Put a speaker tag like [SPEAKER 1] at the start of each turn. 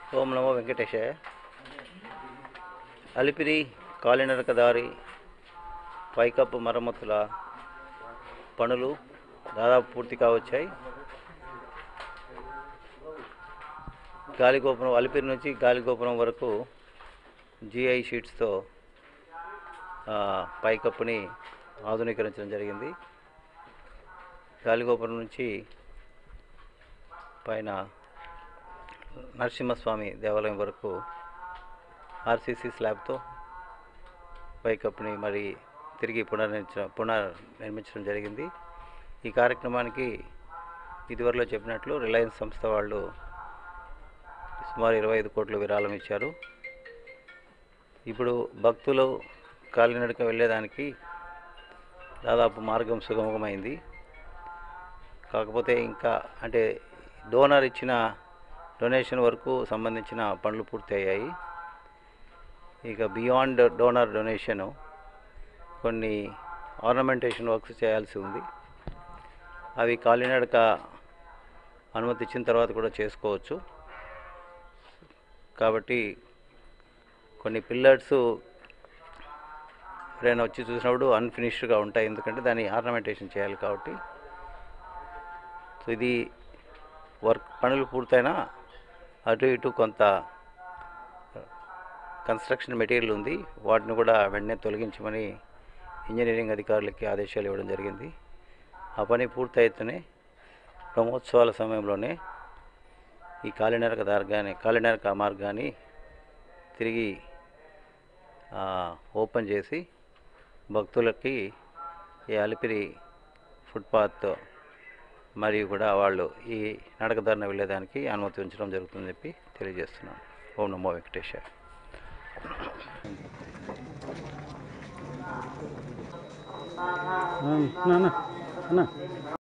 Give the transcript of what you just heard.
[SPEAKER 1] ఓం నమో వెంకటేశాయ అలిపిరి కాలినడక దారి పైకప్పు మరమ్మతుల పనులు దాదాపు పూర్తి కావచ్చాయి గాలిగోపురం అలిపిరి నుంచి గాలిగోపురం వరకు జిఐ షీట్స్తో ఆ, పైకప్పుని ఆధునీకరించడం జరిగింది గాలిగోపురం నుంచి పైన నరసింహస్వామి దేవాలయం వరకు ఆర్సీసీ స్లాబ్తో పైకప్పుని మరి తిరిగి పునర్నిర్మించడం పునర్నిర్మించడం జరిగింది ఈ కార్యక్రమానికి ఇదివరలో చెప్పినట్లు రిలయన్స్ సంస్థ వాళ్ళు సుమారు ఇరవై ఐదు కోట్లు విరాళం ఇచ్చారు ఇప్పుడు భక్తులు కాలినడక వెళ్ళేదానికి దాదాపు మార్గం సుగమమైంది కాకపోతే ఇంకా అంటే డోనర్ ఇచ్చిన డొనేషన్ వరకు సంబంధించిన పనులు పూర్తి అయ్యాయి ఇక బియాండ్ డోనర్ డొనేషన్ కొన్ని ఆర్నమెంటేషన్ వర్క్స్ చేయాల్సి ఉంది అవి కాలినడక అనుమతి ఇచ్చిన తర్వాత కూడా చేసుకోవచ్చు కాబట్టి కొన్ని పిల్లర్స్ ఎవరైనా వచ్చి చూసినప్పుడు అన్ఫినిష్డ్గా ఉంటాయి ఎందుకంటే దాన్ని ఆర్నమెంటేషన్ చేయాలి కాబట్టి సో ఇది వర్క్ పనులు పూర్తయినా అటు ఇటు కొంత కన్స్ట్రక్షన్ మెటీరియల్ ఉంది వాటిని కూడా వెంటనే తొలగించమని ఇంజనీరింగ్ అధికారులకి ఆదేశాలు ఇవ్వడం జరిగింది ఆ పని పూర్తయితేనే బ్రహ్మోత్సవాల సమయంలోనే ఈ కాలినరక దార్గాన్ని కాలినరక మార్గాన్ని తిరిగి ఆ, ఓపెన్ చేసి భక్తులకి ఈ అలిపిరి ఫుట్పాత్ మరియు కూడా వాళ్ళు ఈ నడకదారిన వెళ్ళేదానికి అనుమతి ఉంచడం జరుగుతుందని చెప్పి తెలియజేస్తున్నాను ఓం నమో వెంకటేశ్వర
[SPEAKER 2] అన్న అన్న